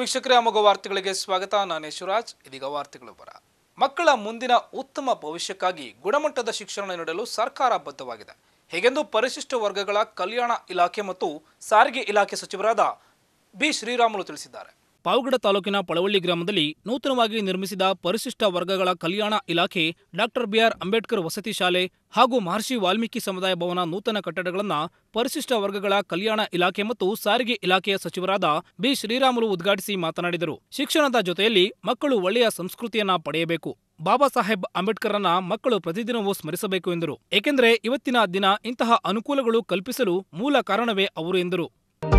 ವೀಕ್ಷಕರೇ ಅಮೋಘ ವಾರ್ತೆಗಳಿಗೆ ಸ್ವಾಗತ ನಾನು ಯಶುರಾಜ್ ಇದೀಗ ವಾರ್ತೆಗಳು ಬರ ಮಕ್ಕಳ ಮುಂದಿನ ಉತ್ತಮ ಭವಿಷ್ಯಕ್ಕಾಗಿ ಗುಣಮಟ್ಟದ ಶಿಕ್ಷಣ ನೀಡಲು ಸರ್ಕಾರ ಬದ್ಧವಾಗಿದೆ ಹೀಗೆಂದು ಪರಿಶಿಷ್ಟ ವರ್ಗಗಳ ಕಲ್ಯಾಣ ಇಲಾಖೆ ಮತ್ತು ಸಾರಿಗೆ ಇಲಾಖೆ ಸಚಿವರಾದ ಬಿ ಶ್ರೀರಾಮುಲು ತಿಳಿಸಿದ್ದಾರೆ ಪಾವಗಡ ತಾಲೂಕಿನ ಪಳವಳ್ಳಿ ಗ್ರಾಮದಲ್ಲಿ ನೂತನವಾಗಿ ನಿರ್ಮಿಸಿದ ಪರಿಶಿಷ್ಟ ವರ್ಗಗಳ ಕಲ್ಯಾಣ ಇಲಾಖೆ ಡಾಕ್ಟರ್ ಬಿಆರ್ ಅಂಬೇಡ್ಕರ್ ವಸತಿ ಶಾಲೆ ಹಾಗೂ ಮಹರ್ಷಿ ವಾಲ್ಮೀಕಿ ಸಮುದಾಯ ಭವನ ನೂತನ ಕಟ್ಟಡಗಳನ್ನು ಪರಿಶಿಷ್ಟ ವರ್ಗಗಳ ಕಲ್ಯಾಣ ಇಲಾಖೆ ಮತ್ತು ಸಾರಿಗೆ ಇಲಾಖೆಯ ಸಚಿವರಾದ ಬಿ ಶ್ರೀರಾಮುಲು ಉದ್ಘಾಟಿಸಿ ಮಾತನಾಡಿದರು ಶಿಕ್ಷಣದ ಜೊತೆಯಲ್ಲಿ ಮಕ್ಕಳು ಒಳ್ಳೆಯ ಸಂಸ್ಕೃತಿಯನ್ನ ಪಡೆಯಬೇಕು ಬಾಬಾ ಸಾಹೇಬ್ ಅಂಬೇಡ್ಕರ್ರನ್ನ ಮಕ್ಕಳು ಪ್ರತಿದಿನವೂ ಸ್ಮರಿಸಬೇಕು ಎಂದರು ಏಕೆಂದರೆ ಇವತ್ತಿನ ದಿನ ಇಂತಹ ಅನುಕೂಲಗಳು ಕಲ್ಪಿಸಲು ಮೂಲ ಕಾರಣವೇ ಅವರು ಎಂದರು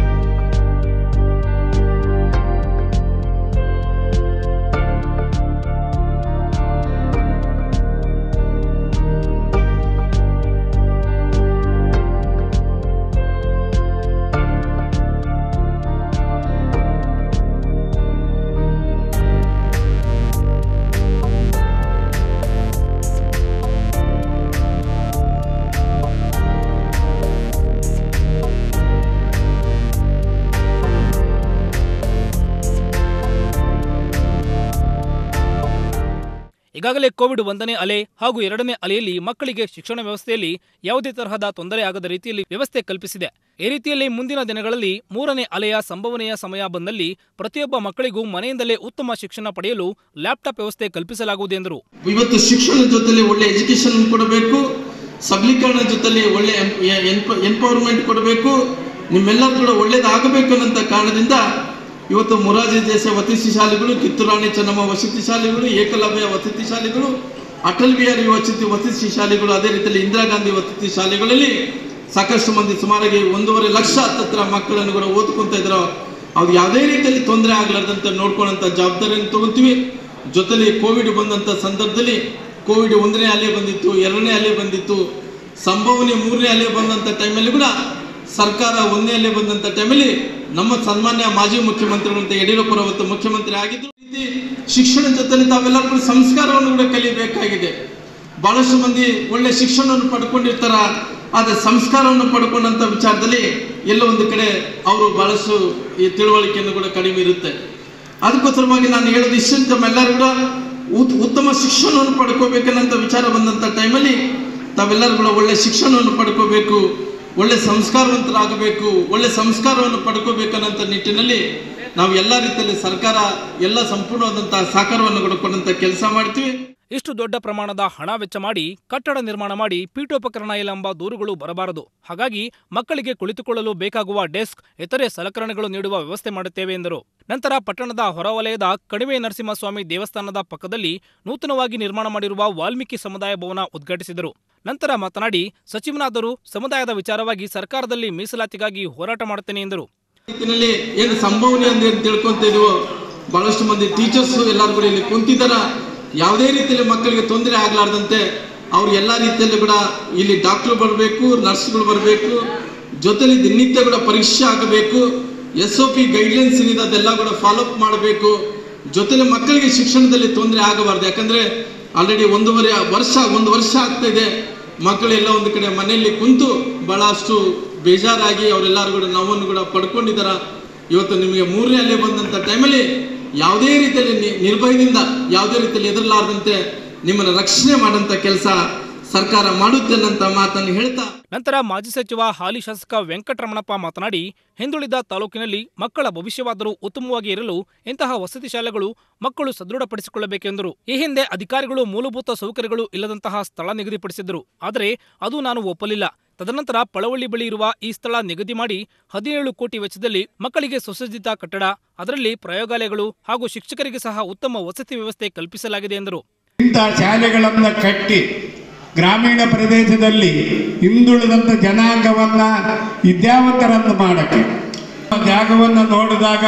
ಈಗಾಗಲೇ ಕೋವಿಡ್ ಒಂದನೇ ಅಲೆ ಹಾಗೂ ಎರಡನೇ ಅಲೆಯಲ್ಲಿ ಮಕ್ಕಳಿಗೆ ಶಿಕ್ಷಣ ವ್ಯವಸ್ಥೆಯಲ್ಲಿ ಯಾವುದೇ ತರಹದ ತೊಂದರೆ ಆಗದ ರೀತಿಯಲ್ಲಿ ವ್ಯವಸ್ಥೆ ಕಲ್ಪಿಸಿದೆ ಈ ರೀತಿಯಲ್ಲಿ ಮುಂದಿನ ದಿನಗಳಲ್ಲಿ ಮೂರನೇ ಅಲೆಯ ಸಂಭವನೆಯ ಸಮಯ ಬಂದಲ್ಲಿ ಪ್ರತಿಯೊಬ್ಬ ಮಕ್ಕಳಿಗೂ ಮನೆಯಿಂದಲೇ ಉತ್ತಮ ಶಿಕ್ಷಣ ಪಡೆಯಲು ಲ್ಯಾಪ್ಟಾಪ್ ವ್ಯವಸ್ಥೆ ಕಲ್ಪಿಸಲಾಗುವುದು ಎಂದರು ಇವತ್ತು ಶಿಕ್ಷಣದ ಜೊತೆಲಿ ಒಳ್ಳೆ ಎಜುಕೇಶನ್ ಕೊಡಬೇಕು ಸಬಲೀಕರಣ ಜೊತೆಲಿ ಒಳ್ಳೆ ಎಂಪವರ್ಮೆಂಟ್ ಕೊಡಬೇಕು ನಿಮ್ಮೆಲ್ಲರೂ ಕೂಡ ಒಳ್ಳೇದಾಗಬೇಕು ಅನ್ನೋಂಥ ಕಾರಣದಿಂದ ಇವತ್ತು ಮೊರಾರ್ಜಿ ದೇಸಾಯಿ ವಸತಿ ಶಾಲೆಗಳು ಕಿತ್ತೂರಾಣಿ ಚೆನ್ನಮ್ಮ ವಸತಿ ಶಾಲೆಗಳು ಏಕಲವ್ಯ ವಸತಿ ಶಾಲೆಗಳು ಅಟಲ್ ಬಿಹಾರಿ ವಸತಿ ವಸತಿ ಶಾಲೆಗಳು ಅದೇ ರೀತಿಯಲ್ಲಿ ಇಂದಿರಾ ಗಾಂಧಿ ವಸತಿ ಶಾಲೆಗಳಲ್ಲಿ ಸಾಕಷ್ಟು ಮಂದಿ ಸುಮಾರಾಗಿ ಒಂದೂವರೆ ಲಕ್ಷ ಹತ್ತತ್ರ ಮಕ್ಕಳನ್ನು ಕೂಡ ಓದ್ಕೊಂತ ಇದ್ರು ಅವ್ರು ಯಾವುದೇ ರೀತಿಯಲ್ಲಿ ತೊಂದರೆ ಆಗಲಾರ್ದಂತೆ ನೋಡ್ಕೊಳ್ಳೋಂಥ ಜವಾಬ್ದಾರಿಯನ್ನು ತಗೊಂತೀವಿ ಜೊತೆಲಿ ಕೋವಿಡ್ ಬಂದಂಥ ಸಂದರ್ಭದಲ್ಲಿ ಕೋವಿಡ್ ಒಂದನೇ ಅಲೆ ಬಂದಿತ್ತು ಎರಡನೇ ಅಲೆ ಬಂದಿತ್ತು ಸಂಭವನೀಯ ಮೂರನೇ ಅಲೆ ಬಂದಂಥ ಟೈಮಲ್ಲಿ ಕೂಡ ಸರ್ಕಾರ ಒಂದನೇ ಅಲೆ ಬಂದಂಥ ಟೈಮಲ್ಲಿ ನಮ್ಮ ಸನ್ಮಾನ್ಯ ಮಾಜಿ ಮುಖ್ಯಮಂತ್ರಿಗಳಂತ ಯಡಿಯೂರಪ್ಪರ ಅವತ್ತು ಮುಖ್ಯಮಂತ್ರಿ ಆಗಿದ್ರು ಈ ರೀತಿ ಶಿಕ್ಷಣ ಜೊತೆಲಿ ತಾವೆಲ್ಲರೂ ಕೂಡ ಸಂಸ್ಕಾರವನ್ನು ಕೂಡ ಕಲಿಯಬೇಕಾಗಿದೆ ಬಹಳಷ್ಟು ಮಂದಿ ಒಳ್ಳೆ ಶಿಕ್ಷಣವನ್ನು ಪಡ್ಕೊಂಡಿರ್ತಾರ ಆದ್ರೆ ಸಂಸ್ಕಾರವನ್ನು ಪಡ್ಕೊಂಡಂತ ವಿಚಾರದಲ್ಲಿ ಎಲ್ಲೋ ಒಂದು ಕಡೆ ಅವರು ಬಹಳಷ್ಟು ಈ ತಿಳುವಳಿಕೆಯನ್ನು ಕೂಡ ಕಡಿಮೆ ಇರುತ್ತೆ ಅದಕ್ಕೋಸ್ಕರವಾಗಿ ನಾನು ಹೇಳೋದು ಇಷ್ಟು ತಮ್ಮೆಲ್ಲರೂ ಕೂಡ ಉತ್- ಉತ್ತಮ ಶಿಕ್ಷಣವನ್ನು ಪಡ್ಕೋಬೇಕನ್ನಂತ ವಿಚಾರ ಬಂದಂತ ಟೈಮಲ್ಲಿ ತಾವೆಲ್ಲರೂ ಕೂಡ ಒಳ್ಳೆ ಶಿಕ್ಷಣವನ್ನು ಪಡ್ಕೋಬೇಕು ಒಳ್ಳೆ ಸಂಸ್ಕಾರವಂತರಾಗಬೇಕು ಒಳ್ಳೆ ಸಂಸ್ಕಾರವನ್ನು ಪಡ್ಕೋಬೇಕನ್ನಂತ ನಿಟ್ಟಿನಲ್ಲಿ ನಾವು ಎಲ್ಲ ರೀತಿಯಲ್ಲಿ ಸರ್ಕಾರ ಎಲ್ಲ ಸಂಪೂರ್ಣವಾದಂತಹ ಸಹಕಾರವನ್ನು ಕೂಡ ಕೊಡುವಂತ ಕೆಲಸ ಮಾಡ್ತೀವಿ ಇಷ್ಟು ದೊಡ್ಡ ಪ್ರಮಾಣದ ಹಣ ವೆಚ್ಚ ಮಾಡಿ ಕಟ್ಟಡ ನಿರ್ಮಾಣ ಮಾಡಿ ಪೀಠೋಪಕರಣ ಇಲ್ಲ ಎಂಬ ದೂರುಗಳು ಬರಬಾರದು ಹಾಗಾಗಿ ಮಕ್ಕಳಿಗೆ ಕುಳಿತುಕೊಳ್ಳಲು ಬೇಕಾಗುವ ಡೆಸ್ಕ್ ಇತರೆ ಸಲಕರಣೆಗಳು ನೀಡುವ ವ್ಯವಸ್ಥೆ ಮಾಡುತ್ತೇವೆ ಎಂದರು ನಂತರ ಪಟ್ಟಣದ ಹೊರವಲಯದ ಕಣಿವೆ ನರಸಿಂಹಸ್ವಾಮಿ ದೇವಸ್ಥಾನದ ಪಕ್ಕದಲ್ಲಿ ನೂತನವಾಗಿ ನಿರ್ಮಾಣ ಮಾಡಿರುವ ವಾಲ್ಮೀಕಿ ಸಮುದಾಯ ಭವನ ಉದ್ಘಾಟಿಸಿದರು ನಂತರ ಮಾತನಾಡಿ ಸಚಿವನಾದರೂ ಸಮುದಾಯದ ವಿಚಾರವಾಗಿ ಸರ್ಕಾರದಲ್ಲಿ ಮೀಸಲಾತಿಗಾಗಿ ಹೋರಾಟ ಮಾಡುತ್ತೇನೆ ಎಂದರು ರೀತಿಯಲ್ಲಿ ಏನು ಸಂಭವನೆ ಅಂತ ಏನ್ ತಿಳ್ಕೊಂತ ಇದೀವೋ ಬಹಳಷ್ಟು ಮಂದಿ ಟೀಚರ್ಸ್ ಎಲ್ಲರೂ ಕೂಡ ಇಲ್ಲಿ ಕುಂತಿದ್ದಾರ ಯಾವುದೇ ರೀತಿಯಲ್ಲಿ ಮಕ್ಕಳಿಗೆ ತೊಂದರೆ ಆಗ್ಲಾರ್ದಂತೆ ಅವ್ರು ಎಲ್ಲ ರೀತಿಯಲ್ಲಿ ಕೂಡ ಇಲ್ಲಿ ಡಾಕ್ಟರ್ ಬರಬೇಕು ನರ್ಸ್ಗಳು ಬರಬೇಕು ಜೊತೆಲಿ ದಿನನಿತ್ಯ ಕೂಡ ಪರೀಕ್ಷೆ ಆಗಬೇಕು ಎಸ್ ಒ ಪಿ ಗೈಡ್ಲೈನ್ಸ್ ಏನಿದೆ ಅದೆಲ್ಲ ಕೂಡ ಫಾಲೋ ಅಪ್ ಮಾಡಬೇಕು ಜೊತೆಲಿ ಮಕ್ಕಳಿಗೆ ಶಿಕ್ಷಣದಲ್ಲಿ ತೊಂದರೆ ಆಗಬಾರ್ದು ಯಾಕಂದ್ರೆ ಆಲ್ರೆಡಿ ಒಂದೂವರೆ ವರ್ಷ ಒಂದು ವರ್ಷ ಆಗ್ತಾ ಇದೆ ಮಕ್ಕಳೆಲ್ಲ ಒಂದು ಕಡೆ ಮನೆಯಲ್ಲಿ ಕುಂತು ಬಹಳಷ್ಟು ಬೇಜಾರಾಗಿ ಅವರೆಲ್ಲರೂ ಕೂಡ ನೋವನ್ನು ಕೂಡ ಪಡ್ಕೊಂಡಿದ್ದಾರ ಇವತ್ತು ನಿಮಗೆ ಮೂರನೇ ಅಲೆ ಬಂದಂಥ ಟೈಮಲ್ಲಿ ಯಾವುದೇ ರೀತಿಯಲ್ಲಿ ನಿ- ನಿರ್ಭಯದಿಂದ ಯಾವುದೇ ರೀತಿಯಲ್ಲಿ ಎದುರಲಾರದಂತೆ ನಿಮ್ಮನ್ನು ರಕ್ಷಣೆ ಮಾಡೋಂಥ ಕೆಲಸ ಸರ್ಕಾರ ಮಾಡುತ್ತೆ ಅನ್ನಂತ ಮಾತನ್ನು ಹೇಳ್ತಾ ನಂತರ ಮಾಜಿ ಸಚಿವ ಹಾಲಿ ಶಾಸಕ ವೆಂಕಟರಮಣಪ್ಪ ಮಾತನಾಡಿ ಹಿಂದುಳಿದ ತಾಲೂಕಿನಲ್ಲಿ ಮಕ್ಕಳ ಭವಿಷ್ಯವಾದರೂ ಉತ್ತಮವಾಗಿ ಇರಲು ಇಂತಹ ವಸತಿ ಶಾಲೆಗಳು ಮಕ್ಕಳು ಸದೃಢಪಡಿಸಿಕೊಳ್ಳಬೇಕೆಂದರು ಈ ಹಿಂದೆ ಅಧಿಕಾರಿಗಳು ಮೂಲಭೂತ ಸೌಕರ್ಯಗಳು ಇಲ್ಲದಂತಹ ಸ್ಥಳ ನಿಗದಿಪಡಿಸಿದ್ದರು ಆದರೆ ಅದು ನಾನು ಒಪ್ಪಲಿಲ್ಲ ತದನಂತರ ಪಳವಳ್ಳಿ ಬಳಿ ಇರುವ ಈ ಸ್ಥಳ ನಿಗದಿ ಮಾಡಿ ಹದಿನೇಳು ಕೋಟಿ ವೆಚ್ಚದಲ್ಲಿ ಮಕ್ಕಳಿಗೆ ಸುಸಜ್ಜಿತ ಕಟ್ಟಡ ಅದರಲ್ಲಿ ಪ್ರಯೋಗಾಲಯಗಳು ಹಾಗೂ ಶಿಕ್ಷಕರಿಗೆ ಸಹ ಉತ್ತಮ ವಸತಿ ವ್ಯವಸ್ಥೆ ಕಲ್ಪಿಸಲಾಗಿದೆ ಎಂದರು ಇಂಥ ಶಾಲೆಗಳನ್ನು ಕಟ್ಟಿ ಗ್ರಾಮೀಣ ಪ್ರದೇಶದಲ್ಲಿ ಹಿಂದುಳಿದಂಥ ಜನಾಂಗವನ್ನು ವಿದ್ಯಾವಂತರನ್ನು ಮಾಡಕ್ಕೆ ಜಾಗವನ್ನು ನೋಡಿದಾಗ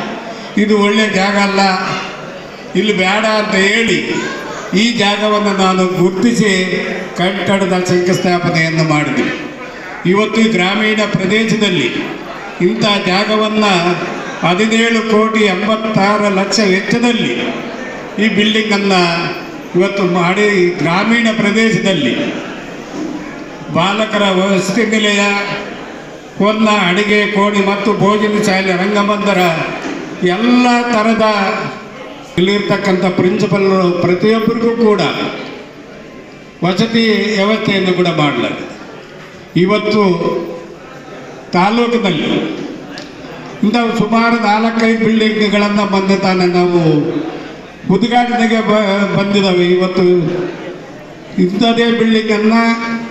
ಇದು ಒಳ್ಳೆಯ ಜಾಗ ಅಲ್ಲ ಇಲ್ಲಿ ಬೇಡ ಅಂತ ಹೇಳಿ ಈ ಜಾಗವನ್ನು ನಾನು ಗುರುತಿಸಿ ಕಟ್ಟಡದ ಶಂಕುಸ್ಥಾಪನೆಯನ್ನು ಮಾಡಿದೆ ಇವತ್ತು ಈ ಗ್ರಾಮೀಣ ಪ್ರದೇಶದಲ್ಲಿ ಇಂಥ ಜಾಗವನ್ನು ಹದಿನೇಳು ಕೋಟಿ ಎಂಬತ್ತಾರು ಲಕ್ಷ ವೆಚ್ಚದಲ್ಲಿ ಈ ಬಿಲ್ಡಿಂಗನ್ನು ಇವತ್ತು ಮಾಡಿ ಗ್ರಾಮೀಣ ಪ್ರದೇಶದಲ್ಲಿ ಬಾಲಕರ ವಸತಿ ನಿಲಯ ಹೊನ್ನ ಅಡಿಗೆ ಕೋಣಿ ಮತ್ತು ಭೋಜನ ಶಾಲೆ ರಂಗಮಂದಿರ ಎಲ್ಲ ಥರದ ಇಲ್ಲಿರ್ತಕ್ಕಂಥ ಪ್ರಿನ್ಸಿಪಲ್ಗಳು ಪ್ರತಿಯೊಬ್ಬರಿಗೂ ಕೂಡ ವಸತಿ ವ್ಯವಸ್ಥೆಯನ್ನು ಕೂಡ ಮಾಡಲಾಗಿದೆ ಇವತ್ತು ತಾಲೂಕಿನಲ್ಲಿ ಇಂಥ ಸುಮಾರು ನಾಲ್ಕೈದು ಬಿಲ್ಡಿಂಗ್ಗಳನ್ನು ಬಂದ ತಾನೆ ನಾವು ಉದ್ಘಾಟನೆಗೆ ಬ ಬಂದಿದ್ದಾವೆ ಇವತ್ತು ಇಂಥದೇ ಬಿಲ್ಡಿಂಗನ್ನು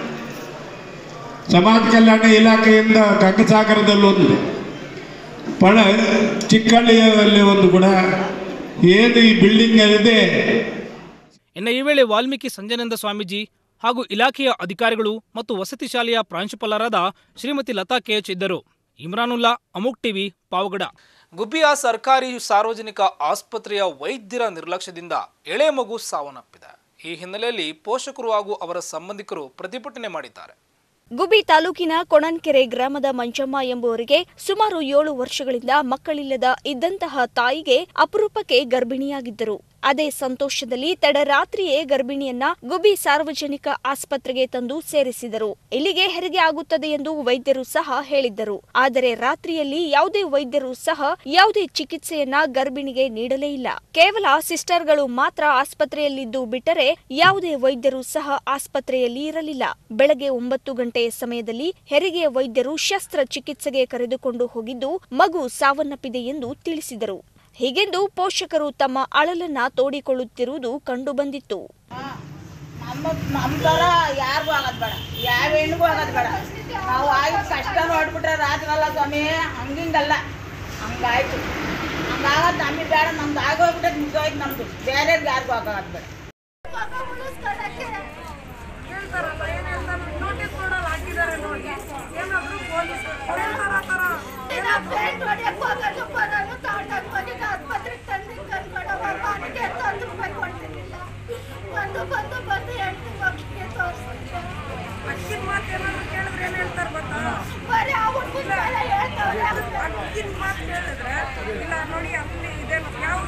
ಸಮಾಜ ಕಲ್ಯಾಣ ಇಲಾಖೆಯಿಂದ ಗಂಗಸಾಗರದಲ್ಲೊಂದು ಪಳ ಚಿಕ್ಕಹಳ್ಳಿಯಲ್ಲಿ ಒಂದು ಕೂಡ ಏನು ಈ ಬಿಲ್ಡಿಂಗ್ ಇದೆ ಇನ್ನು ಈ ವೇಳೆ ವಾಲ್ಮೀಕಿ ಸಂಜಯಾನಂದ ಸ್ವಾಮೀಜಿ ಹಾಗೂ ಇಲಾಖೆಯ ಅಧಿಕಾರಿಗಳು ಮತ್ತು ವಸತಿ ಶಾಲೆಯ ಪ್ರಾಂಶುಪಾಲರಾದ ಶ್ರೀಮತಿ ಲತಾ ಕೆಎಚ್ ಇದ್ದರು ಇಮ್ರಾನುಲ್ಲಾ ಅಮುಕ್ ಟಿವಿ ಪಾವಗಡ ಗುಬ್ಬಿಯ ಸರ್ಕಾರಿ ಸಾರ್ವಜನಿಕ ಆಸ್ಪತ್ರೆಯ ವೈದ್ಯರ ನಿರ್ಲಕ್ಷ್ಯದಿಂದ ಎಳೆ ಮಗು ಸಾವನ್ನಪ್ಪಿದೆ ಈ ಹಿನ್ನೆಲೆಯಲ್ಲಿ ಪೋಷಕರು ಹಾಗೂ ಅವರ ಸಂಬಂಧಿಕರು ಪ್ರತಿಭಟನೆ ಮಾಡಿದ್ದಾರೆ ಗುಬಿ ತಾಲೂಕಿನ ಕೊಣನ್ಕೆರೆ ಗ್ರಾಮದ ಮಂಜಮ್ಮ ಎಂಬುವರಿಗೆ ಸುಮಾರು ಏಳು ವರ್ಷಗಳಿಂದ ಮಕ್ಕಳಿಲ್ಲದ ಇದ್ದಂತಹ ತಾಯಿಗೆ ಅಪರೂಪಕ್ಕೆ ಗರ್ಭಿಣಿಯಾಗಿದ್ದರು ಅದೇ ಸಂತೋಷದಲ್ಲಿ ತಡರಾತ್ರಿಯೇ ಗರ್ಭಿಣಿಯನ್ನ ಗುಬಿ ಸಾರ್ವಜನಿಕ ಆಸ್ಪತ್ರೆಗೆ ತಂದು ಸೇರಿಸಿದರು ಇಲ್ಲಿಗೆ ಹೆರಿಗೆ ಆಗುತ್ತದೆ ಎಂದು ವೈದ್ಯರು ಸಹ ಹೇಳಿದ್ದರು ಆದರೆ ರಾತ್ರಿಯಲ್ಲಿ ಯಾವುದೇ ವೈದ್ಯರು ಸಹ ಯಾವುದೇ ಚಿಕಿತ್ಸೆಯನ್ನ ಗರ್ಭಿಣಿಗೆ ನೀಡಲೇ ಇಲ್ಲ ಕೇವಲ ಸಿಸ್ಟರ್ಗಳು ಮಾತ್ರ ಆಸ್ಪತ್ರೆಯಲ್ಲಿದ್ದು ಬಿಟ್ಟರೆ ಯಾವುದೇ ವೈದ್ಯರು ಸಹ ಆಸ್ಪತ್ರೆಯಲ್ಲಿ ಇರಲಿಲ್ಲ ಬೆಳಗ್ಗೆ ಒಂಬತ್ತು ಗಂಟೆ ಸಮಯದಲ್ಲಿ ಹೆರಿಗೆಯ ವೈದ್ಯರು ಶಸ್ತ್ರ ಚಿಕಿತ್ಸೆಗೆ ಕರೆದುಕೊಂಡು ಹೋಗಿದ್ದು ಮಗು ಸಾವನ್ನಪ್ಪಿದೆ ಎಂದು ತಿಳಿಸಿದರು ಹೀಗೆಂದು ಪೋಷಕರು ತಮ್ಮ ಅಳಲನ್ನ ತೋಡಿಕೊಳ್ಳುತ್ತಿರುವುದು ಕಂಡುಬಂದಿತ್ತು ನಮ್ಮ ನಮ್ಮ ಥರ ಯಾರಿಗೂ ಆಗೋದು ಬೇಡ ಯಾವ ಹೆಣ್ಣಿಗೂ ಆಗೋದು ಬೇಡ ನಾವು ಆಗಿದ ಕಷ್ಟ ನೋಡ್ಬಿಟ್ರೆ ರಾತ್ರಲ್ಲ ಸ್ವಾಮಿ ಹಂಗಿಂಗಲ್ಲ ಹಂಗಾಯ್ತು ಹಂಗಾಗದು ನಮಗೆ ಬೇಡ ನಮ್ದು ಆಗೋಗ್ಬಿಟ್ಟೆ ಮುಗಿದೋಯ್ತು ನಮ್ದು ಬೇರೆಯವ್ರಿಗೆ ಯಾರಿಗೂ ಆಗೋದು ಬೇಡ ಬಂದು ಬಂದು ಬಂದು ಹೆಂಡತಿ ಮಕ್ಕಳಿಗೆ ತೋರಿಸ್ತಿದ್ದೆ ಅಕ್ಕಿನ ಮಾತು ಏನಾದ್ರು ಕೇಳಿದ್ರೆ ಏನ್ ಹೇಳ್ತಾರೆ ಗೊತ್ತಾ ಬರೀ ಆ ಹುಡುಗನ ಮೇಲೆ ಹೇಳ್ತಾವ್ರೆ ಅಕ್ಕಿನ ಮಾತು ಕೇಳಿದ್ರೆ ಇಲ್ಲ ನೋಡಿ ಅಲ್ಲಿ ಇದೆ ಯಾವ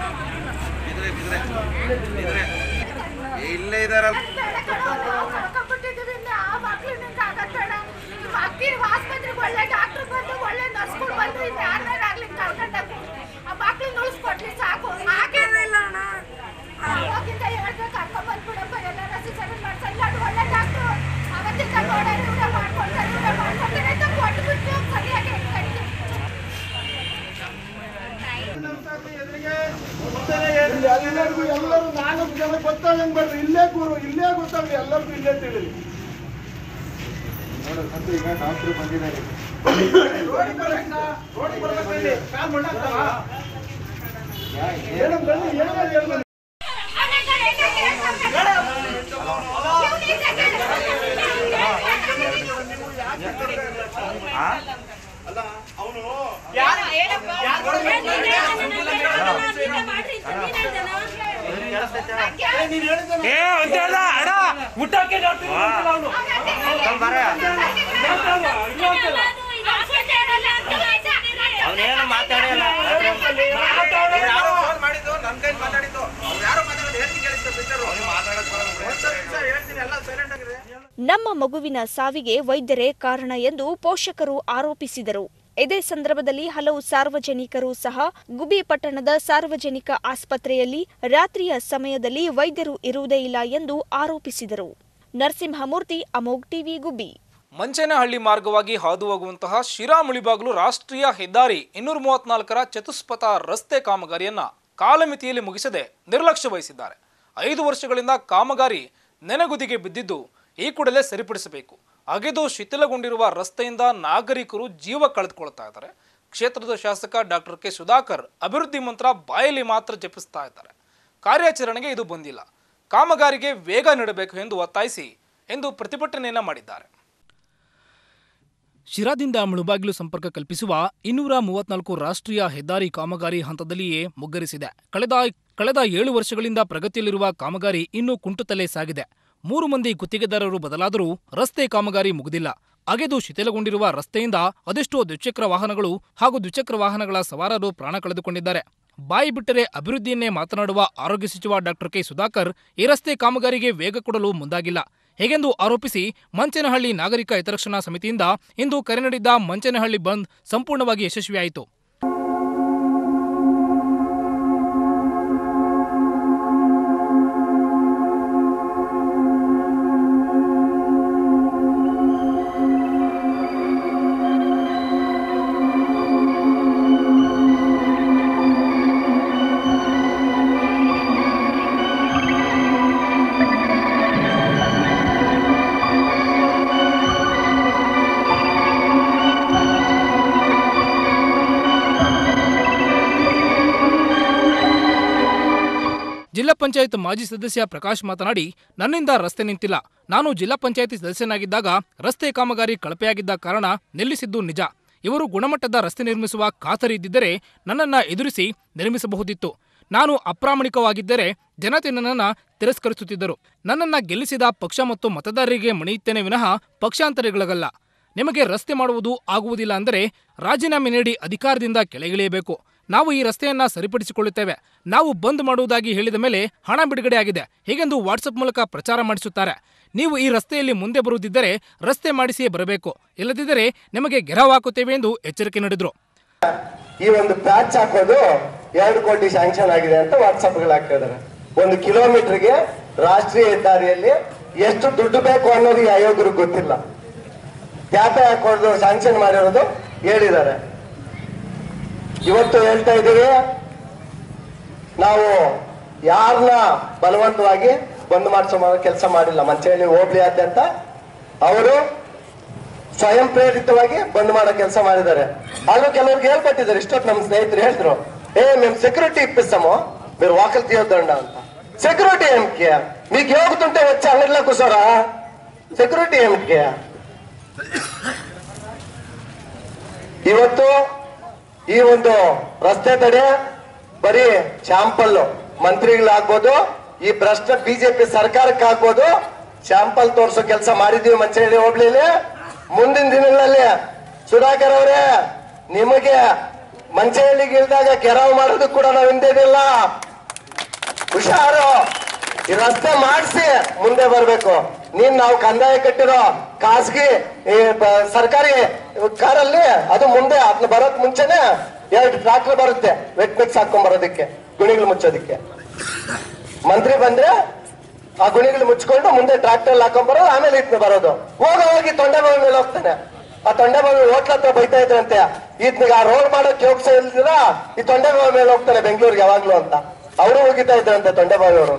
ಇಲ್ಲೇ ಇದಾರಲ್ಲ ಕಳ್ಕೊಂಡ್ಬಿಟ್ಟಿದ್ರಿಂದ ಆ ಮಕ್ಳು ನಿಂಗೆ ಆಗತ್ತಡ ನಿಮ್ಮ ಅಕ್ಕಿ ಆಸ್ಪತ್ರೆಗೆ ಒಳ್ಳೆ ಡಾಕ್ಟರ್ ಬಂದು ಒಳ್ಳೆ ನರ್ಸ್ಗಳು ಬಂದು ಇನ್ನು ಯಾರ್ಯಾರು ಆಗ್ಲಿ ಕಳ್ಕೊಂಡಾಗ ಆ ಮಕ್ಳನ್ನ ಉಳಿಸ್ಕೊಟ್ಲಿ ಸಾಕು ಹಾಗೆ ಇಲ್ಲ ಅಣ್ಣ ಅವಾಗಿಂದ ಹೇಳ್ಬೇಕು ಕರ್ಕೊಂಡ್ ಬಂದ್ಬಿಡಪ್ಪ ಎಲ್ಲಾರ ಸಿಸರ್ ಮಾಡ್ಸಲ್ಲ ಅದು ಒಳ್ಳೆ ಡಾಕ್ಟ್ರು ಅವತ್ತಿಂದ ನೋಡೋರು ಇವ್ರೆ ಮಾಡ್ಕೊಡ್ತಾರೆ ಇವ್ರೆ ಮಾಡ್ಕೊಡ್ತಾರೆ ಅಂತ ಕೊಟ್ಬಿಟ್ಟು ಸರಿಯಾಗಿ ಕಡಿಗೆ ಎಲ್ಲರಿಗೂ ಎಲ್ಲರೂ ನಾಲ್ಕು ಜನ ಗೊತ್ತಾಗಂಗ್ ಬರ್ರಿ ಇಲ್ಲೇ ಕೂರು ಇಲ್ಲೇ ಗೊತ್ತಾಗ್ಲಿ ಎಲ್ಲರಿಗೂ ಇಲ್ಲೇ ತಿಳಿಲಿ ಮತ್ತೆ ಈಗ ಡಾಕ್ಟ್ರು ಬಂದಿದ್ದಾರೆ ಅವನೇನು ಮಾತಾಡಿಲ್ಲ ಯಾರೋ ಫೋನ್ ಮಾಡಿದ್ದು ನನ್ನ ಕೈ ಮಾತಾಡಿದ್ದು ಅವ್ರು ಯಾರೋ ಮಾತಾಡೋದು ಹೇಳ್ತೀನಿ ಕೇಳಿಸ್ಕೊ ಬಿಟ್ಟರು ಹೇಳ್ತೀನಿ ಎಲ್ಲ ಸೈಲೆಂಟ್ ಆಗಿರಿ ನಮ್ಮ ಮಗುವಿನ ಸಾವಿಗೆ ವೈದ್ಯರೇ ಕಾರಣ ಎಂದು ಪೋಷಕರು ಆರೋಪಿಸಿದರು ಇದೇ ಸಂದರ್ಭದಲ್ಲಿ ಹಲವು ಸಾರ್ವಜನಿಕರು ಸಹ ಗುಬಿ ಪಟ್ಟಣದ ಸಾರ್ವಜನಿಕ ಆಸ್ಪತ್ರೆಯಲ್ಲಿ ರಾತ್ರಿಯ ಸಮಯದಲ್ಲಿ ವೈದ್ಯರು ಇರುವುದೇ ಇಲ್ಲ ಎಂದು ಆರೋಪಿಸಿದರು ನರಸಿಂಹಮೂರ್ತಿ ಅಮೋಗ್ ಟಿವಿ ಗುಬ್ಬಿ ಮಂಚೇನಹಳ್ಳಿ ಮಾರ್ಗವಾಗಿ ಹಾದು ಹೋಗುವಂತಹ ಶಿರಾ ಮುಳಿಬಾಗಿಲು ರಾಷ್ಟ್ರೀಯ ಹೆದ್ದಾರಿ ಇನ್ನೂರ ಮೂವತ್ನಾಲ್ಕರ ಚತುಷ್ಪಥ ರಸ್ತೆ ಕಾಮಗಾರಿಯನ್ನ ಕಾಲಮಿತಿಯಲ್ಲಿ ಮುಗಿಸದೆ ನಿರ್ಲಕ್ಷ್ಯ ವಹಿಸಿದ್ದಾರೆ ಐದು ವರ್ಷಗಳಿಂದ ಕಾಮಗಾರಿ ನೆನೆಗುದಿಗೆ ಬಿದ್ದಿದ್ದು ಈ ಕೂಡಲೇ ಸರಿಪಡಿಸಬೇಕು ಅಗೆದು ಶಿಥಿಲಗೊಂಡಿರುವ ರಸ್ತೆಯಿಂದ ನಾಗರಿಕರು ಜೀವ ಕಳೆದುಕೊಳ್ತಾ ಇದ್ದಾರೆ ಕ್ಷೇತ್ರದ ಶಾಸಕ ಡಾಕ್ಟರ್ ಕೆ ಸುಧಾಕರ್ ಅಭಿವೃದ್ಧಿ ಮಂತ್ರ ಬಾಯಲ್ಲಿ ಮಾತ್ರ ಜಪಿಸ್ತಾ ಇದ್ದಾರೆ ಕಾರ್ಯಾಚರಣೆಗೆ ಇದು ಬಂದಿಲ್ಲ ಕಾಮಗಾರಿಗೆ ವೇಗ ನೀಡಬೇಕು ಎಂದು ಒತ್ತಾಯಿಸಿ ಎಂದು ಪ್ರತಿಭಟನೆಯನ್ನ ಮಾಡಿದ್ದಾರೆ ಶಿರಾದಿಂದ ಮುಳುಬಾಗಿಲು ಸಂಪರ್ಕ ಕಲ್ಪಿಸುವ ಇನ್ನೂರ ಮೂವತ್ನಾಲ್ಕು ರಾಷ್ಟ್ರೀಯ ಹೆದ್ದಾರಿ ಕಾಮಗಾರಿ ಹಂತದಲ್ಲಿಯೇ ಮುಗ್ಗರಿಸಿದೆ ಕಳೆದ ಕಳೆದ ಏಳು ವರ್ಷಗಳಿಂದ ಪ್ರಗತಿಯಲ್ಲಿರುವ ಕಾಮಗಾರಿ ಇನ್ನೂ ಕುಂಟುತ್ತಲೇ ಸಾಗಿದೆ ಮೂರು ಮಂದಿ ಗುತ್ತಿಗೆದಾರರು ಬದಲಾದರೂ ರಸ್ತೆ ಕಾಮಗಾರಿ ಮುಗಿದಿಲ್ಲ ಅಗೆದು ಶಿಥಿಲಗೊಂಡಿರುವ ರಸ್ತೆಯಿಂದ ಅದೆಷ್ಟೋ ದ್ವಿಚಕ್ರ ವಾಹನಗಳು ಹಾಗೂ ದ್ವಿಚಕ್ರ ವಾಹನಗಳ ಸವಾರರು ಪ್ರಾಣ ಕಳೆದುಕೊಂಡಿದ್ದಾರೆ ಬಾಯಿ ಬಿಟ್ಟರೆ ಅಭಿವೃದ್ಧಿಯನ್ನೇ ಮಾತನಾಡುವ ಆರೋಗ್ಯ ಸಚಿವ ಡಾಕ್ಟರ್ ಕೆ ಸುಧಾಕರ್ ಈ ರಸ್ತೆ ಕಾಮಗಾರಿಗೆ ವೇಗ ಕೊಡಲು ಮುಂದಾಗಿಲ್ಲ ಹೇಗೆಂದು ಆರೋಪಿಸಿ ಮಂಚನಹಳ್ಳಿ ನಾಗರಿಕ ಹಿತರಕ್ಷಣಾ ಸಮಿತಿಯಿಂದ ಇಂದು ಕರೆ ನೀಡಿದ್ದ ಮಂಚನಹಳ್ಳಿ ಬಂದ್ ಸಂಪೂರ್ಣವಾಗಿ ಯಶಸ್ವಿಯಾಯಿತು ಪಂಚಾಯತ್ ಮಾಜಿ ಸದಸ್ಯ ಪ್ರಕಾಶ್ ಮಾತನಾಡಿ ನನ್ನಿಂದ ರಸ್ತೆ ನಿಂತಿಲ್ಲ ನಾನು ಜಿಲ್ಲಾ ಪಂಚಾಯತಿ ಸದಸ್ಯನಾಗಿದ್ದಾಗ ರಸ್ತೆ ಕಾಮಗಾರಿ ಕಳಪೆಯಾಗಿದ್ದ ಕಾರಣ ನಿಲ್ಲಿಸಿದ್ದು ನಿಜ ಇವರು ಗುಣಮಟ್ಟದ ರಸ್ತೆ ನಿರ್ಮಿಸುವ ಖಾತರಿ ಇದ್ದಿದ್ದರೆ ನನ್ನನ್ನ ಎದುರಿಸಿ ನಿರ್ಮಿಸಬಹುದಿತ್ತು ನಾನು ಅಪ್ರಾಮಾಣಿಕವಾಗಿದ್ದರೆ ಜನತೆ ನನ್ನನ್ನ ತಿರಸ್ಕರಿಸುತ್ತಿದ್ದರು ನನ್ನನ್ನ ಗೆಲ್ಲಿಸಿದ ಪಕ್ಷ ಮತ್ತು ಮತದಾರರಿಗೆ ಮಣಿಯುತ್ತೇನೆ ವಿನಃ ಪಕ್ಷಾಂತರಿಗಳಿಗಲ್ಲ ನಿಮಗೆ ರಸ್ತೆ ಮಾಡುವುದು ಆಗುವುದಿಲ್ಲ ಅಂದರೆ ರಾಜೀನಾಮೆ ನೀಡಿ ಅಧಿಕಾರದಿಂದ ಕೆಳಗಿಳಿಯಬೇಕು ನಾವು ಈ ರಸ್ತೆಯನ್ನ ಸರಿಪಡಿಸಿಕೊಳ್ಳುತ್ತೇವೆ ನಾವು ಬಂದ್ ಮಾಡುವುದಾಗಿ ಹೇಳಿದ ಮೇಲೆ ಹಣ ಬಿಡುಗಡೆ ಆಗಿದೆ ಹೀಗೆಂದು ವಾಟ್ಸಪ್ ಮೂಲಕ ಪ್ರಚಾರ ಮಾಡಿಸುತ್ತಾರೆ ನೀವು ಈ ರಸ್ತೆಯಲ್ಲಿ ಮುಂದೆ ಬರುವುದಿದ್ದರೆ ರಸ್ತೆ ಮಾಡಿಸಿಯೇ ಬರಬೇಕು ಇಲ್ಲದಿದ್ದರೆ ನಿಮಗೆ ಗೆರವು ಹಾಕುತ್ತೇವೆ ಎಂದು ಎಚ್ಚರಿಕೆ ನೀಡಿದರು ಈ ಒಂದು ಪ್ಯಾಚ್ ಹಾಕೋದು ಎರಡು ಕೋಟಿ ಸ್ಯಾಂಕ್ಷನ್ ಆಗಿದೆ ಅಂತ ವಾಟ್ಸಪ್ ಹಾಕ್ತಾ ಇದಾರೆ ಒಂದು ಕಿಲೋಮೀಟರ್ಗೆ ರಾಷ್ಟ್ರೀಯ ಹೆದ್ದಾರಿಯಲ್ಲಿ ಎಷ್ಟು ದುಡ್ಡು ಬೇಕು ಅನ್ನೋದು ಈ ಆಯೋಗರಿಗೆ ಗೊತ್ತಿಲ್ಲ ಟ್ಯಾಪೆ ಹಾಕೋದು ಸ್ಯಾಂಕ್ಷನ್ ಮಾಡಿರೋದು ಹೇಳಿದ್ದಾರೆ ಇವತ್ತು ಹೇಳ್ತಾ ಇದ್ದೀವಿ ನಾವು ಯಾರನ್ನ ಬಲವಂತವಾಗಿ ಬಂದ್ ಮಾಡಿಸೋ ಕೆಲಸ ಮಾಡಿಲ್ಲ ಮಂಚೇಳಿ ಹೋಗ್ಲಿಯಾದ್ಯಂತ ಅವರು ಸ್ವಯಂ ಪ್ರೇರಿತವಾಗಿ ಬಂದ್ ಮಾಡೋ ಕೆಲಸ ಮಾಡಿದ್ದಾರೆ ಆದ್ರೂ ಕೆಲವ್ರಿಗೆ ಹೇಳ್ಕೊಟ್ಟಿದ್ದಾರೆ ಇಷ್ಟೊತ್ತು ನಮ್ಮ ಸ್ನೇಹಿತರು ಹೇಳಿದ್ರು ఏ మేము సెక్యూరిటీ ఇప్పిస్తాము మీరు వాకలు తీయొద్దండి అంత సెక్యూరిటీ ఏమిటి మీకు యోగుతుంటే వచ్చి అంగడిలో కూర్చోరా సెక్యూరిటీ ఏమిటి ಇವತ್ತು ಈ ಒಂದು ರಸ್ತೆ ತಡೆ ಬರೀ ಶಾಂಪಲ್ ಮಂತ್ರಿಗಳಾಗ್ಬೋದು ಈ ಭ್ರಷ್ಟ ಬಿಜೆಪಿ ಸರ್ಕಾರಕ್ಕೆ ಆಗ್ಬೋದು ಶಾಂಪಲ್ ತೋರಿಸೋ ಕೆಲಸ ಮಾಡಿದೀವಿ ಮಂಚೇಳಿ ಹೋಗ್ಲಿಲ್ಲ ಮುಂದಿನ ದಿನಗಳಲ್ಲಿ ಸುಧಾಕರ್ ಅವರೇ ನಿಮಗೆ ಮಂಚೇಳಿಗೆ ಇಳಿದಾಗ ಕೆರಾವ್ ಮಾಡೋದು ಕೂಡ ನಾವು ಹಿಂದೇನಿಲ್ಲ ಹುಷಾರು ಈ ರಸ್ತೆ ಮಾಡಿಸಿ ಮುಂದೆ ಬರ್ಬೇಕು ನೀನ್ ನಾವು ಕಂದಾಯ ಕಟ್ಟಿರೋ ಖಾಸಗಿ ಈ ಬ- ಸರ್ಕಾರಿ ಕಾರಲ್ಲಿ ಅದು ಮುಂದೆ ಅದನ್ನ ಬರೋಕ್ ಮುಂಚೆನೆ ಎರಡು ಟ್ರಾಕ್ಟರ್ ಬರುತ್ತೆ ವೆಟ್ ಮಿಕ್ಸ್ ಹಾಕೊಂಡ್ ಬರೋದಕ್ಕೆ ಗುಣಿಗಳು ಮುಚ್ಚೋದಕ್ಕೆ ಮಂತ್ರಿ ಬಂದ್ರೆ ಆ ಗುಣಿಗಳು ಮುಚ್ಕೊಂಡು ಮುಂದೆ ಟ್ರಾಕ್ಟರ್ ಹಾಕೊಂಡ್ ಬರೋದು ಆಮೇಲೆ ಇದ್ನ ಬರೋದು ಹೋಗ ಹೋಗಿ ತೊಂಡೆಬಾವಿ ಮೇಲೆ ಹೋಗ್ತಾನೆ ಆ ತೊಂಡೆಬಾವಿ ಹೋಟ್ಲ ಹತ್ರ ಬೈತಾ ಇದ್ರಂತೆ ಈತ್ನಿಗೆ ಆ ರೋಡ್ ಮಾಡೋಕ್ ಯೋಗ್ಸ ಇಲ್ದಿರ ಈ ತೊಂಡೆಬಾವಿ ಮೇಲೆ ಹೋಗ್ತಾನೆ ಬೆಂಗಳೂರಿಗೆ ಯಾವಾಗ್ಲೂ ಅಂತ ಅವರು ಹೋಗಿತಾ ಇದ್ರಂತೆ ತೊಂಡೆಬಾವಿ ಅವರು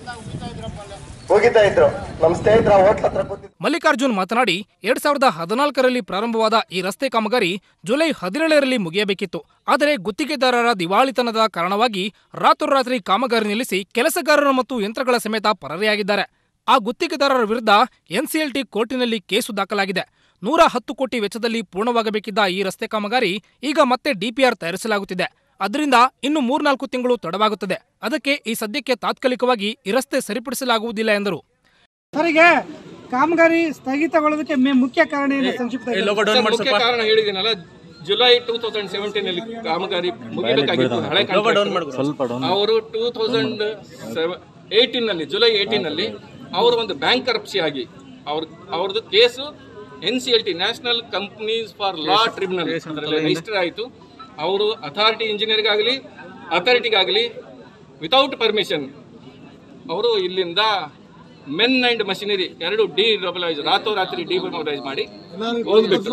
ಹೋಗಿತಾ ಇದ್ರು ನಮ್ ಸ್ನೇಹಿತರ ಹೋಟ್ಲ ಹತ್ರ ಕೂತಿದ್ರು ಮಲ್ಲಿಕಾರ್ಜುನ್ ಮಾತನಾಡಿ ಎರಡ್ ಸಾವಿರದ ಹದಿನಾಲ್ಕರಲ್ಲಿ ಪ್ರಾರಂಭವಾದ ಈ ರಸ್ತೆ ಕಾಮಗಾರಿ ಜುಲೈ ಹದಿನೇಳರಲ್ಲಿ ಮುಗಿಯಬೇಕಿತ್ತು ಆದರೆ ಗುತ್ತಿಗೆದಾರರ ದಿವಾಳಿತನದ ಕಾರಣವಾಗಿ ರಾತ್ರೋರಾತ್ರಿ ಕಾಮಗಾರಿ ನಿಲ್ಲಿಸಿ ಕೆಲಸಗಾರರು ಮತ್ತು ಯಂತ್ರಗಳ ಸಮೇತ ಪರಾರಿಯಾಗಿದ್ದಾರೆ ಆ ಗುತ್ತಿಗೆದಾರರ ವಿರುದ್ಧ ಎನ್ಸಿಎಲ್ಟಿ ಕೋರ್ಟಿನಲ್ಲಿ ಕೇಸು ದಾಖಲಾಗಿದೆ ನೂರ ಹತ್ತು ಕೋಟಿ ವೆಚ್ಚದಲ್ಲಿ ಪೂರ್ಣವಾಗಬೇಕಿದ್ದ ಈ ರಸ್ತೆ ಕಾಮಗಾರಿ ಈಗ ಮತ್ತೆ ಡಿಪಿಆರ್ ತಯಾರಿಸಲಾಗುತ್ತಿದೆ ಅದರಿಂದ ಇನ್ನು ಮೂರ್ನಾಲ್ಕು ತಿಂಗಳು ತಡವಾಗುತ್ತದೆ ಅದಕ್ಕೆ ಈ ಸದ್ಯಕ್ಕೆ ತಾತ್ಕಾಲಿಕವಾಗಿ ಈ ರಸ್ತೆ ಸರಿಪಡಿಸಲಾಗುವುದಿಲ್ಲ ಎಂದರು ಸರಿಗೆ ಕಾಮಗಾರಿ ಸ್ಥಗಿತಗೊಳ್ಳೋದಕ್ಕೆ ಮೇ- ಮುಖ್ಯ ಕಾರಣ ಏನು ಸಂಕ್ಷಿಪ್ತ ಸರ್, ಮುಖ್ಯ ಕಾರಣ ಹೇಳಿದ್ದೀನಲ್ಲ ಜುಲೈ ಟೂ ತೌಸಂಡ್ ಸೆವೆಂಟೀನ್ ಅಲ್ಲಿ ಕಾಮಗಾರಿ ಮುಗಿಬೇಕಾಗಿತ್ತು ಹಳೆ ಅವರು ಟೂ ತೌಸಂಡ್ ಏಯ್ಟೀನ್ ನಲ್ಲಿ ಜುಲೈ ಏಯ್ಟೀನ್ ಅಲ್ಲಿ ಅವರು ಒಂದು ಬ್ಯಾಂಕ್ ಕರಪ್ಸಿ ಆಗಿ ಅವ್ರ ಅವ್ರದ್ದು case N C L T national companies for law tribunal ಅದರಲ್ಲಿ ರಿಜಿಸ್ಟರ್ ಆಯಿತು ಅವರು ಅಥಾರಿಟಿ ಇಂಜಿನಿಯರ್ಗಾಗಲಿ ಅಥಾರಿಟಿಗಾಗಲಿ ವಿತೌಟ್ ಪರ್ಮಿಷನ್ ಅವರು ಇಲ್ಲಿಂದ ಮೆನ್ ಅಂಡ್ ಮಷಿನರಿ ಎರಡು ಡಿ ಡಿಮೊಬಲೈಸ್ ರಾತ್ರೋರಾತ್ರಿ ಡಿಮೊಬಲೈಸ್ ಮಾಡಿ ಹೋಗ್ಬಿಟ್ರು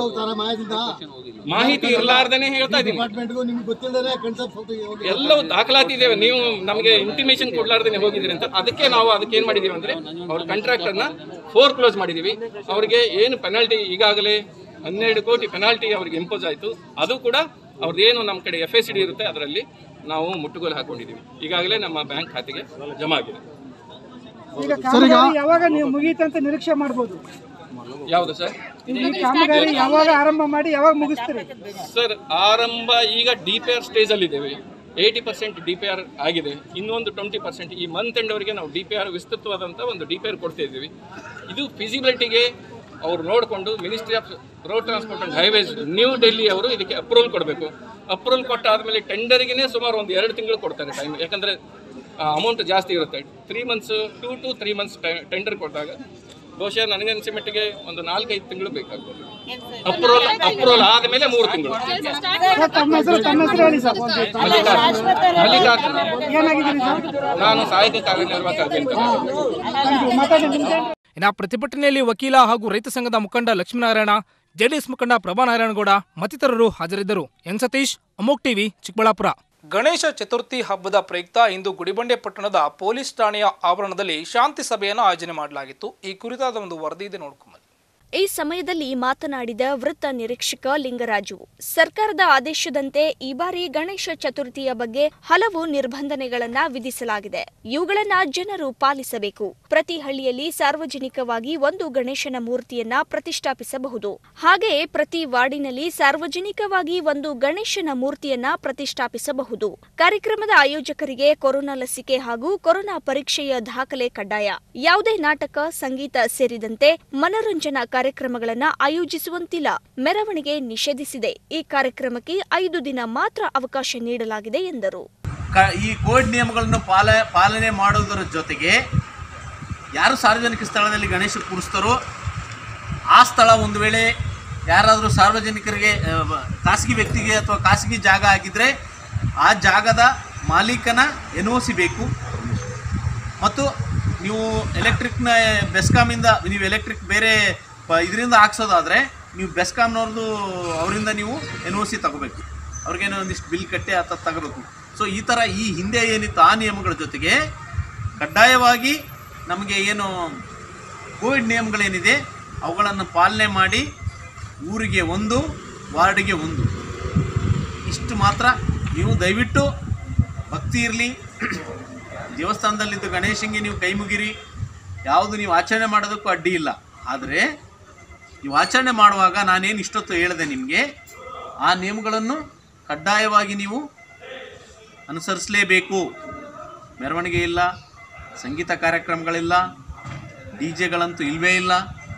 ಮಾಹಿತಿ ಇರ್ಲಾರ್ದೇನೆ ಹೇಳ್ತಾ ಇದ್ದೀನಿ ಎಲ್ಲವೂ ದಾಖಲಾತಿ ಇದ್ದೇವೆ ನೀವು ನಮಗೆ ಇಂಟಿಮೇಷನ್ ಕೊಡ್ಲಾರ್ದೇನೆ ಹೋಗಿದ್ದೀರಿ ಅಂತ ಅದಕ್ಕೆ ನಾವು ಅದಕ್ಕೆ ಏನ್ ಮಾಡಿದೀವಿ ಅಂದ್ರೆ ಅವ್ರ ಕಾಂಟ್ರಾಕ್ಟ್ ಅನ್ನ ಫೋರ್ ಕ್ಲೋಸ್ ಮಾಡಿದೀವಿ ಅವ್ರಿಗೆ ಏನು ಪೆನಾಲ್ಟಿ ಈಗಾಗಲೇ ಹನ್ನೆರಡು ಕೋಟಿ ಪೆನಾಲ್ಟಿ ಅವ್ರಿಗೆ ಇಂಪೋಸ್ ಆಯಿತು ಅದು ಕೂಡ ಅವ್ರದ್ದು ಏನು ನಮ್ಮ ಕಡೆ ಎಫ್ ಎಸ್ ಡಿ ಇರುತ್ತೆ ಅದರಲ್ಲಿ ನಾವು ಮುಟ್ಟುಗೋಲು ಹಾಕೊಂಡಿದ್ದೀವಿ ಈಗಾಗಲೇ ನಮ್ಮ ಬ್ಯಾಂಕ್ ಖಾತೆಗೆ ಜಮಾ ಆಗಿದೆ ಈಗ ಕಾಮಗಾರಿ ಯಾವಾಗ ನೀವು ಮುಗಿಯುತ್ತಂತ ನಿರೀಕ್ಷೆ ಮಾಡ್ಬೋದು ಯಾವುದು ಸರ್ ಈ ಕಾಮಗಾರಿ ಯಾವಾಗ ಆರಂಭ ಮಾಡಿ ಯಾವಾಗ ಮುಗಿಸ್ತೀರಿ ಸರ್ ಆರಂಭ ಈಗ ಡಿ ಪಿ ಆರ್ ಸ್ಟೇಜ್ ಅಲ್ಲಿ ಇದ್ದೇವೆ eighty percent D P R ಆಗಿದೆ ಇನ್ನೊಂದು ಟ್ವೆಂಟಿ ಪರ್ಸೆಂಟ್ ಈ ಮಂತ್ ಎಂಡ್ ಅವರಿಗೆ ನಾವು ಡಿ ಪಿ ಆರ್ ವಿಸ್ತೃತವಾದಂಥ ಒಂದು ಡಿ ಪಿ ಆರ್ ಕೊಡ್ತಾ ಇದ್ದೀವಿ ಇದು ಫಿಸಿಬಿಲಿಟಿಗೆ ಅವ್ರು ನೋಡಿಕೊಂಡು ministry of road transport and highways New Delhi ಅವರು ಇದಕ್ಕೆ ಅಪ್ರೂವಲ್ ಕೊಡಬೇಕು ಅಪ್ರೂವಲ್ ಕೊಟ್ಟಾದ್ಮೇಲೆ ಟೆಂಡರ್ಗೆ ಸುಮಾರು ಒಂದು ಎರಡು ತಿಂಗಳು ಕೊಡ್ತಾರೆ ಟೈಮ್ ಯಾಕಂದರೆ ಅಮೌಂಟ್ ಜಾಸ್ತಿ ಇರುತ್ತೆ three months two to three months tender ಕೊಟ್ಟಾಗ ಬಹುಶಃ ನನಗೆ ಅನಿಸೋ ಮಟ್ಟಿಗೆ ಒಂದು ನಾಲ್ಕೈದು ತಿಂಗಳು ಬೇಕಾಗ್ಬೋದು ಅಪ್ರೂವಲ್ ಅಪ್ರೂವಲ್ ಆದಮೇಲೆ ಮೂರು ತಿಂಗಳು ಸರ್, ತಮ್ಮ ಹೆಸರು ತಮ್ಮ ಹೆಸರು ಹೇಳಿ ಸರ್ ಒಂದು ಮಲ್ಲಿಕಾರ್ಜುನ ಮಲ್ಲಿಕಾರ್ಜುನ ಏನಾಗಿದ್ದೀರಿ ಸರ್ ನಾನು ಸಹಾಯಕ ಕಾರ್ಯನಿರ್ವಾಹಕ ಅಭಿಯಂತರ ಮಾತಾಡಿ ನಿಮ್ಗೆ ಇನ್ನು ಪ್ರತಿಭಟನೆಯಲ್ಲಿ ವಕೀಲ ಹಾಗೂ ರೈತ ಸಂಘದ ಮುಖಂಡ ಲಕ್ಷ್ಮೀನಾರಾಯಣ ಜೆಡಿಎಸ್ ಮುಖಂಡ ಪ್ರಭಾನಾರಾಯಣಗೌಡ ಮತ್ತಿತರರು ಹಾಜರಿದ್ದರು ಎನ್ ಸತೀಶ್ ಅಮೋಕ್ ಟಿವಿ ಚಿಕ್ಕಬಳ್ಳಾಪುರ ಗಣೇಶ ಚತುರ್ಥಿ ಹಬ್ಬದ ಪ್ರಯುಕ್ತ ಇಂದು ಗುಡಿಬಂಡೆ ಪಟ್ಟಣದ ಪೊಲೀಸ್ ಠಾಣೆಯ ಆವರಣದಲ್ಲಿ ಶಾಂತಿ ಸಭೆಯನ್ನು ಆಯೋಜನೆ ಮಾಡಲಾಗಿತ್ತು ಈ ಕುರಿತಾದ ಒಂದು ವರದಿ ಇದೆ ನೋಡ್ಕೊಂಬನ್ನಿ ಈ ಸಮಯದಲ್ಲಿ ಮಾತನಾಡಿದ ವೃತ್ತ ನಿರೀಕ್ಷಕ ಲಿಂಗರಾಜು ಸರ್ಕಾರದ ಆದೇಶದಂತೆ ಈ ಬಾರಿ ಗಣೇಶ ಚತುರ್ಥಿಯ ಬಗ್ಗೆ ಹಲವು ನಿರ್ಬಂಧನೆಗಳನ್ನ ವಿಧಿಸಲಾಗಿದೆ ಇವುಗಳನ್ನ ಜನರು ಪಾಲಿಸಬೇಕು ಪ್ರತಿ ಹಳ್ಳಿಯಲ್ಲಿ ಸಾರ್ವಜನಿಕವಾಗಿ ಒಂದು ಗಣೇಶನ ಮೂರ್ತಿಯನ್ನ ಪ್ರತಿಷ್ಠಾಪಿಸಬಹುದು ಹಾಗೆಯೇ ಪ್ರತಿ ವಾರ್ಡಿನಲ್ಲಿ ಸಾರ್ವಜನಿಕವಾಗಿ ಒಂದು ಗಣೇಶನ ಮೂರ್ತಿಯನ್ನ ಪ್ರತಿಷ್ಠಾಪಿಸಬಹುದು ಕಾರ್ಯಕ್ರಮದ ಆಯೋಜಕರಿಗೆ ಕೊರೋನಾ ಲಸಿಕೆ ಹಾಗೂ ಕೊರೋನಾ ಪರೀಕ್ಷೆಯ ದಾಖಲೆ ಕಡ್ಡಾಯ ಯಾವುದೇ ನಾಟಕ ಸಂಗೀತ ಸೇರಿದಂತೆ ಮನೋರಂಜನಾ ಕಾರ್ಯಕ್ರಮಗಳನ್ನು ಆಯೋಜಿಸುವಂತಿಲ್ಲ ಮೆರವಣಿಗೆ ನಿಷೇಧಿಸಿದೆ ಈ ಕಾರ್ಯಕ್ರಮಕ್ಕೆ ಐದು ದಿನ ಮಾತ್ರ ಅವಕಾಶ ನೀಡಲಾಗಿದೆ ಎಂದರು ಕ- ಈ ಕೋವಿಡ್ ನಿಯಮಗಳನ್ನು ಪಾಲ ಪಾಲನೆ ಮಾಡುವುದರ ಜೊತೆಗೆ ಯಾರು ಸಾರ್ವಜನಿಕ ಸ್ಥಳದಲ್ಲಿ ಗಣೇಶ ಕೂರಿಸ್ತಾರೋ ಆ ಸ್ಥಳ ಒಂದು ವೇಳೆ ಯಾರಾದರೂ ಸಾರ್ವಜನಿಕರಿಗೆ ಆ, ಬ- ಖಾಸಗಿ ವ್ಯಕ್ತಿಗೆ ಅಥವಾ ಖಾಸಗಿ ಜಾಗ ಆಗಿದ್ದರೆ ಆ ಜಾಗದ ಮಾಲೀಕನ ಎನ್ ಒ ಸಿ ಬೇಕು ಮತ್ತು ನೀವು ಎಲೆಕ್ಟ್ರಿಕ್ನ ಬೆಸ್ಕಾಮಿಂದ ನೀವು ಎಲೆಕ್ಟ್ರಿಕ್ ಬೇರೆ ಪ ಇದರಿಂದ ಹಾಕ್ಸೋದಾದರೆ ನೀವು ಬೆಸ್ಕಾಮ್ನವ್ರದ್ದು ಅವರಿಂದ ನೀವು ಎನ್ ಒ ಸಿ ತಗೋಬೇಕು ಅವ್ರಿಗೇನೋ ಒಂದಿಷ್ಟು ಬಿಲ್ ಕಟ್ಟಿ ಅಥವಾ ತಗೋಬೇಕು ಸೊ ಈ ಥರ ಈ ಹಿಂದೆ ಏನಿತ್ತು ಆ ನಿಯಮಗಳ ಜೊತೆಗೆ ಕಡ್ಡಾಯವಾಗಿ ನಮಗೆ ಏನು ಕೋವಿಡ್ ನಿಯಮಗಳೇನಿದೆ ಅವುಗಳನ್ನು ಪಾಲನೆ ಮಾಡಿ ಊರಿಗೆ ಒಂದು ವಾರ್ಡಿಗೆ ಒಂದು ಇಷ್ಟು ಮಾತ್ರ ನೀವು ದಯವಿಟ್ಟು ಭಕ್ತಿ ಇರಲಿ ದೇವಸ್ಥಾನದಲ್ಲಿದ್ದು ಗಣೇಶಂಗೆ ನೀವು ಕೈ ಮುಗಿರಿ ಯಾವುದು ನೀವು ಆಚರಣೆ ಮಾಡೋದಕ್ಕೂ ಅಡ್ಡಿ ಇಲ್ಲ ಆದರೆ ನೀವು ಆಚರಣೆ ಮಾಡುವಾಗ ನಾನೇನು ಇಷ್ಟೊತ್ತು ಹೇಳಿದೆ ನಿಮಗೆ ಆ ನಿಯಮಗಳನ್ನು ಕಡ್ಡಾಯವಾಗಿ ನೀವು ಅನುಸರಿಸಲೇಬೇಕು ಮೆರವಣಿಗೆ ಇಲ್ಲ ಸಂಗೀತ ಕಾರ್ಯಕ್ರಮಗಳಿಲ್ಲ ಡಿ ಜೆಗಳಂತೂ ಇಲ್ಲವೇ ಇಲ್ಲ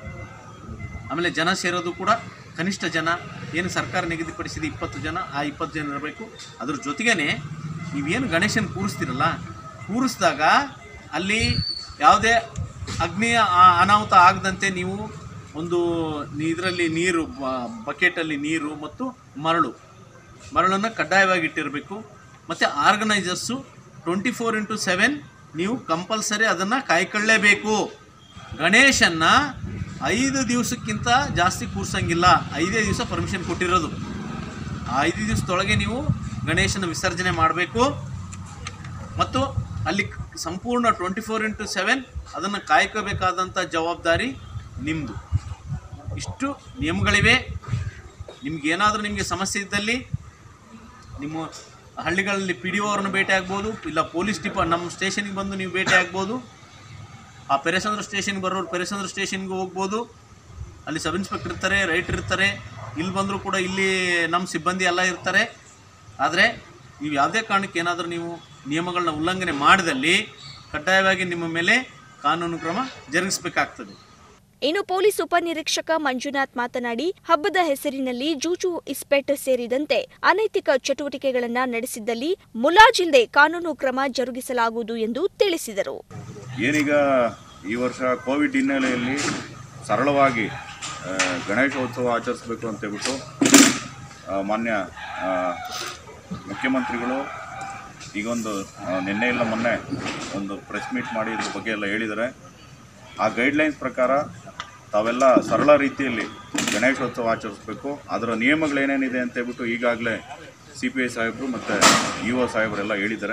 ಆಮೇಲೆ ಜನ ಸೇರೋದು ಕೂಡ ಕನಿಷ್ಠ ಜನ ಏನು ಸರ್ಕಾರ ನಿಗದಿಪಡಿಸಿದ ಇಪ್ಪತ್ತು ಜನ ಆ ಇಪ್ಪತ್ತು ಜನ ಇರಬೇಕು ಅದ್ರ ಜೊತೆಗೇ ನೀವೇನು ಗಣೇಶನ ಕೂರಿಸ್ತೀರಲ್ಲ ಕೂರಿಸಿದಾಗ ಅಲ್ಲಿ ಯಾವುದೇ ಅಗ್ನಿಯ ಆ- ಅನಾಹುತ ಆಗದಂತೆ ನೀವು ಒಂದು ಇದರಲ್ಲಿ ನೀರು ಬಕೆಟಲ್ಲಿ ನೀರು ಮತ್ತು ಮರಳು ಮರಳನ್ನು ಕಡ್ಡಾಯವಾಗಿ ಇಟ್ಟಿರಬೇಕು ಮತ್ತು organisers twenty four into seven ನೀವು ಕಂಪಲ್ಸರಿ ಅದನ್ನು ಕಾಯ್ಕೊಳ್ಳೇಬೇಕು ಗಣೇಶನ್ನ ಐದು ದಿವಸಕ್ಕಿಂತ ಜಾಸ್ತಿ ಕೂರ್ಸಂಗಿಲ್ಲ ಐದೇ ದಿವಸ ಪರ್ಮಿಷನ್ ಕೊಟ್ಟಿರೋದು ಆ ಐದು ದಿವಸದೊಳಗೆ ನೀವು ಗಣೇಶನ ವಿಸರ್ಜನೆ ಮಾಡಬೇಕು ಮತ್ತು ಅಲ್ಲಿ ಸಂಪೂರ್ಣ ಟ್ವೆಂಟಿ ಫೋರ್ ಇಂಟು ಸೆವೆನ್ ಅದನ್ನು ಕಾಯ್ಕೋಬೇಕಾದಂಥ ಜವಾಬ್ದಾರಿ ನಿಮ್ಮದು ಇಷ್ಟು ನಿಯಮಗಳಿವೆ ನಿಮ್ಗೇನಾದರೂ ನಿಮಗೆ ಸಮಸ್ಯೆ ಇದ್ದಲ್ಲಿ ನಿಮ್ಮ ಹಳ್ಳಿಗಳಲ್ಲಿ ಪಿ ಡಿ ಅವ್ರನ್ನ ಭೇಟಿ ಆಗ್ಬೋದು ಇಲ್ಲ ಪೊಲೀಸ್ ಡಿಪಾ ನಮ್ಮ ಸ್ಟೇಷನ್ಗೆ ಬಂದು ನೀವು ಭೇಟಿ ಆಗ್ಬೋದು ಆ ಪೆರೆಸಂದ್ರ ಸ್ಟೇಷನ್ಗೆ ಬರೋರು ಪೆರೆಸಂದ್ರ ಸ್ಟೇಷನ್ಗೆ ಹೋಗ್ಬೋದು ಅಲ್ಲಿ ಸಬ್ ಇನ್ಸ್ಪೆಕ್ಟರ್ ಇರ್ತಾರೆ ರೈಟ್ ಇರ್ತಾರೆ ಇಲ್ಲಿ ಬಂದರೂ ಕೂಡ ಇಲ್ಲಿ ನಮ್ಮ ಸಿಬ್ಬಂದಿ ಎಲ್ಲ ಇರ್ತಾರೆ ಆದರೆ ನೀವು ಯಾವುದೇ ಕಾರಣಕ್ಕೆ ಏನಾದರೂ ನೀವು ನಿಯಮಗಳನ್ನ ಉಲ್ಲಂಘನೆ ಮಾಡಿದಲ್ಲಿ ಕಡ್ಡಾಯವಾಗಿ ನಿಮ್ಮ ಮೇಲೆ ಕಾನೂನು ಕ್ರಮ ಜರುಗಿಸಬೇಕಾಗ್ತದೆ ಇನ್ನು ಪೊಲೀಸ್ ಉಪನಿರೀಕ್ಷಕ ಮಂಜುನಾಥ್ ಮಾತನಾಡಿ ಹಬ್ಬದ ಹೆಸರಿನಲ್ಲಿ ಜೂಜು ಇಸ್ಪೆಟ್ ಸೇರಿದಂತೆ ಅನೈತಿಕ ಚಟುವಟಿಕೆಗಳನ್ನು ನಡೆಸಿದ್ದಲ್ಲಿ ಮುಲಾಜಿಲ್ಲದೆ ಕಾನೂನು ಕ್ರಮ ಜರುಗಿಸಲಾಗುವುದು ಎಂದು ತಿಳಿಸಿದರು ಏನೀಗ ಈ ವರ್ಷ ಕೋವಿಡ್ ಹಿನ್ನೆಲೆಯಲ್ಲಿ ಸರಳವಾಗಿ ಆ, ಗಣೇಶೋತ್ಸವ ಆಚರಿಸಬೇಕು ಅಂತೇಳ್ಬಿಟ್ಟು ಆ, ಮಾನ್ಯ ಆ, ಮುಖ್ಯಮಂತ್ರಿಗಳು ಈಗೊಂದು ಆ, ನಿನ್ನೆ ಇಲ್ಲ ಮೊನ್ನೆ ಒಂದು ಪ್ರೆಸ್ ಮೀಟ್ ಮಾಡಿ ಇದ್ರ ಬಗ್ಗೆ ಎಲ್ಲ ಹೇಳಿದ್ದಾರೆ ಆ ಗೈಡ್ಲೈನ್ಸ್ ಪ್ರಕಾರ ತಾವೆಲ್ಲ ಸರಳ ರೀತಿಯಲ್ಲಿ ಗಣೇಶೋತ್ಸವ ಆಚರಿಸಬೇಕು ಅದರ ನಿಯಮಗಳೇನೇನಿದೆ ಅಂತ ಹೇಳ್ಬಿಟ್ಟು ಈಗಾಗಲೇ ಸಿ ಪಿ ಐ ಸಾಹೇಬರು ಮತ್ತು ಇ ಒ ಸಾಹೇಬರೆಲ್ಲ ಹೇಳಿದ್ದಾರೆ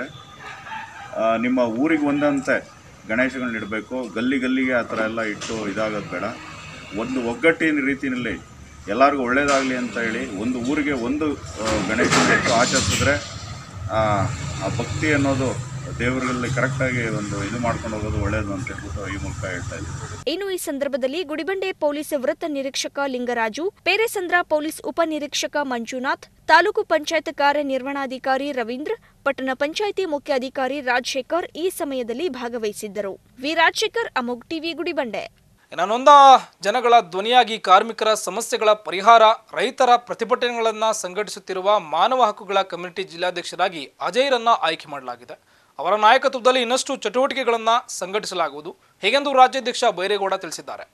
ಆ, ನಿಮ್ಮ ಊರಿಗೆ ಒಂದಂತೆ ಗಣೇಶಗಳನ್ನ ಇಡಬೇಕು ಗಲ್ಲಿ ಗಲ್ಲಿಗೆ ಆ ಥರ ಎಲ್ಲ ಇಟ್ಟು ಇದಾಗೋದು ಬೇಡ ಒಂದು ಒಗ್ಗಟ್ಟಿನ ರೀತಿಯಲ್ಲಿ ಎಲ್ಲರಿಗೂ ಒಳ್ಳೆಯದಾಗಲಿ ಅಂತ ಹೇಳಿ ಒಂದು ಊರಿಗೆ ಒಂದು ಆ, ಗಣೇಶನ ಇಟ್ಟು ಆಚರಿಸಿದ್ರೆ ಆ ಆ ಭಕ್ತಿ ಅನ್ನೋದು ದೇವರಲ್ಲಿ ಕರೆಕ್ಟಾಗಿ ಒಂದು ಇದು ಮಾಡ್ಕೊಂಡು ಹೋಗೋದು ಒಳ್ಳೆಯದು ಅಂತ ಹೇಳ್ಬಿಟ್ಟು ಈ ಮೂಲಕ ಹೇಳ್ತಾ ಇದ್ದೀನಿ ಇನ್ನು ಈ ಸಂದರ್ಭದಲ್ಲಿ ಗುಡಿಬಂಡೆ ಪೊಲೀಸ್ ವೃತ್ತ ನಿರೀಕ್ಷಕ ಲಿಂಗರಾಜು ಪೇರೆಸಂದ್ರ ಪೊಲೀಸ್ ಉಪನಿರೀಕ್ಷಕ ಮಂಜುನಾಥ್ ತಾಲೂಕು ಪಂಚಾಯತ್ ಕಾರ್ಯನಿರ್ವಹಣಾಧಿಕಾರಿ ರವೀಂದ್ರ ಪಟ್ಟಣ ಪಂಚಾಯಿತಿ ಮುಖ್ಯಾಧಿಕಾರಿ ರಾಜಶೇಖರ್ ಈ ಸಮಯದಲ್ಲಿ ಭಾಗವಹಿಸಿದ್ದರು ವಿ ರಾಜಶೇಖರ್ ಅಮೋಗ್ ಟಿವಿ ಗುಡಿಬಂಡೆ ಇನ್ನು ನೊಂದ ಜನಗಳ ಧ್ವನಿಯಾಗಿ ಕಾರ್ಮಿಕರ ಸಮಸ್ಯೆಗಳ ಪರಿಹಾರ ರೈತರ ಪ್ರತಿಭಟನೆಗಳನ್ನು ಸಂಘಟಿಸುತ್ತಿರುವ ಮಾನವ ಹಕ್ಕುಗಳ ಕಮ್ಯುನಿಟಿ ಜಿಲ್ಲಾಧ್ಯಕ್ಷರಾಗಿ ಅಜಯ್ರನ್ನ ಆಯ್ಕೆ ಮಾಡಲಾಗಿದೆ ಅವರ ನಾಯಕತ್ವದಲ್ಲಿ ಇನ್ನಷ್ಟು ಚಟುವಟಿಕೆಗಳನ್ನು ಸಂಘಟಿಸಲಾಗುವುದು ಹೀಗೆಂದು ರಾಜ್ಯಾಧ್ಯಕ್ಷ ಬೈರೇಗೌಡ ತಿಳಿಸಿದ್ದಾರೆ